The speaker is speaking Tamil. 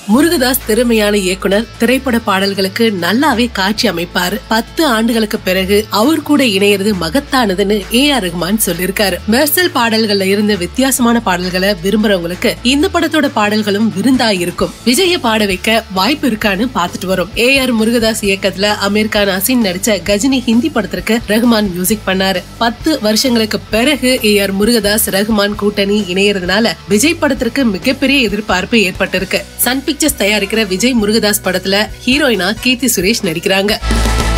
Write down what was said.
முருகதாஸ் திறமையான இயக்குனர் திரைப்பட பாடல்களுக்கு நல்லாவே காட்சி அமைப்பாரு பத்து ஆண்டுகளுக்கு பிறகு அவர் கூட இணையறது மகத்தானதுன்னு ஏ ஆர் ரஹ்மான் சொல்லியிருக்காரு மெர்சல் பாடல்கள்ல இருந்த வித்தியாசமான பாடல்களை விரும்புறவங்களுக்கு இந்த படத்தோட பாடல்களும் விருந்தா இருக்கும் விஜய பாட வைக்க வாய்ப்பு இருக்கான்னு பாத்துட்டு வரும் ஏ ஆர் முருகதாஸ் இயக்கத்துல அமீர் கான் அசின் நடிச்ச கஜினி ஹிந்தி படத்திற்கு ரஹ்மான் மியூசிக் பண்ணாரு பத்து வருஷங்களுக்கு பிறகு ஏ ஆர் முருகதாஸ் ரஹ்மான் கூட்டணி இணையறதுனால விஜய் படத்திற்கு மிகப்பெரிய எதிர்பார்ப்பு ஏற்பட்டிருக்கு சன் பிக்சர்ஸ் தயாரிக்கிற விஜய் முருகதாஸ் படத்துல ஹீரோயினா கீர்த்தி சுரேஷ் நடிக்கிறாங்க